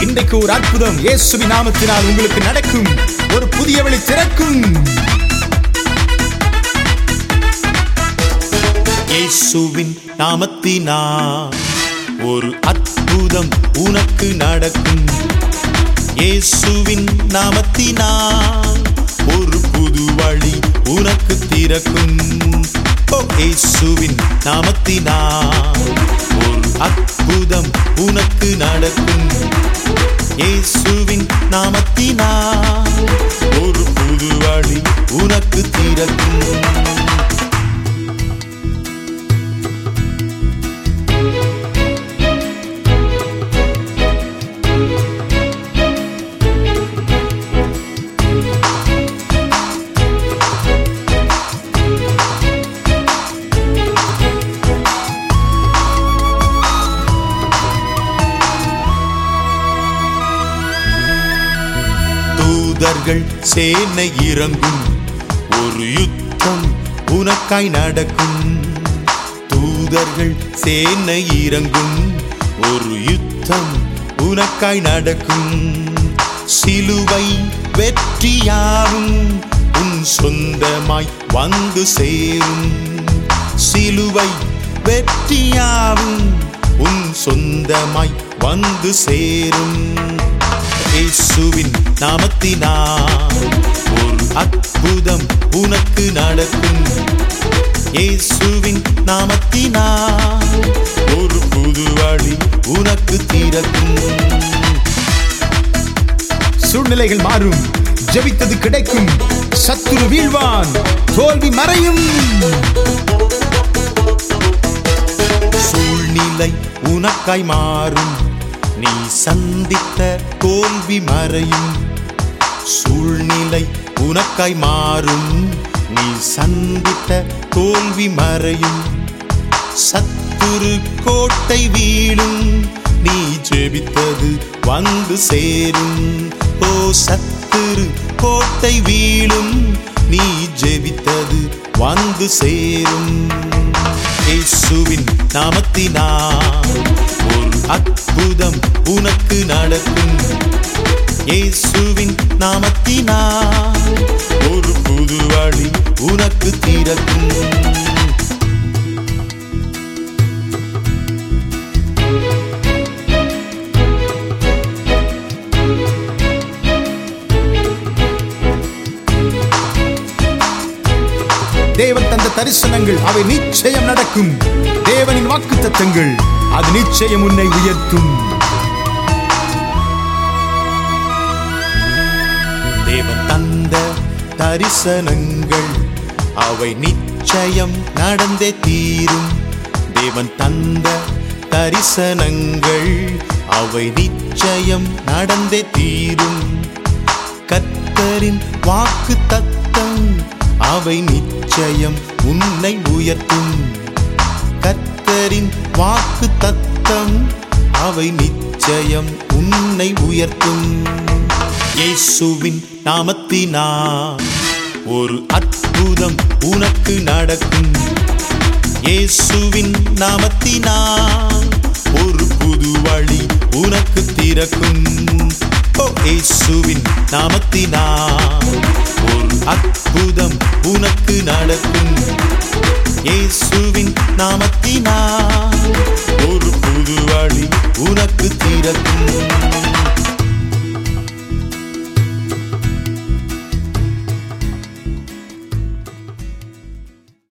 இன்றைக்கு ஒரு அற்புதம் இயேசுவின் நாமத்தினால் உங்களுக்கு நடக்கும் ஒரு புதிய வழி திறக்கும் இயேசுவின் நாமத்தினால் ஒரு அற்புதம் உனக்கு நடக்கும் இயேசுவின் நாமத்தினால் ஒரு புது வழி உனக்கு திறக்கும் ஓ இயேசுவின் நாமத்தினால் ஒரு அற்புதம் உனக்கு நடக்கும் இயேசுவின் நாமத்தினால் ஒரு புது வழி உனக்கு திறக்கும் தூதர்கள் சேனை இறங்கும் ஒரு யுத்தம் உனக்காய் நடக்கும் தூதர்கள் சேனை இறங்கும் ஒரு யுத்தம் உனக்காய் நடக்கும் சிலுவை வெற்றியாகும் உன் சொந்தமாய் வந்து சேரும் சிலுவை வெற்றியாகும் உன் சொந்தமாய் வந்து சேரும் இயேசுவின் நாமத்தினால் ஒரு அற்புதம் உனக்கு நடக்கும் இயேசுவின் நாமத்தினால் ஒரு புது வழி உனக்கு திறக்கும் சூழ்நிலைகள் மாறும் ஜெபித்தது கிடைக்கும் சத்துரு வீழ்வான் தோல்வி மறையும் சூழ்நிலை உனக்காய் மாறும் நீ சந்தித்த தோல்வி மறையும் சூழ்நிலை உனக்காய் மாறும் நீ சந்தித்த தோல்வி மறையும் சத்துரு கோட்டை வீழும் நீ ஜெபித்தது வந்து சேரும் ஓ சத்துரு கோட்டை வீழும் நீ ஜெபித்தது வந்து சேரும் இயேசுவின் நாமத்தினால் ஒரு அற்புதம் உனக்கு நடக்கும் இயேசுவின் நாமத்தினால் ஒரு புது வழி உனக்கு திறக்கும் தேவன் தந்த தரிசனங்கள் அவை நிச்சயம் நடக்கும் தேவனின் வாக்கு தத்தங்கள் அது நிச்சயம் உன்னை உயர்த்தும் தேவன் தந்த தரிசனங்கள் அவை நிச்சயம் நடந்தே தீரும் தேவன் தந்த தரிசனங்கள் அவை நிச்சயம் நடந்தே தீரும் கர்த்தரின் வாக்கு தத்தம் அவை நிச்சயம் உன்னை உயர்த்தும் கர்த்தரின் வாக்கு தத்தம் அவை நிச்சயம் உன்னை உயர்த்தும் இயேசுவின் நாமத்தினால் ஒரு அற்புதம் உனக்கு நடக்கும் இயேசுவின் நாமத்தினால் ஒரு புது வழி உனக்கு திறக்கும் ஓ இயேசுவின் நாமத்தினால் ஒரு அற்புதம் உனக்கு நடக்கும் இயேசுவின் நாமத்தினால் ஒரு புது வழி உனக்கு திறக்கும்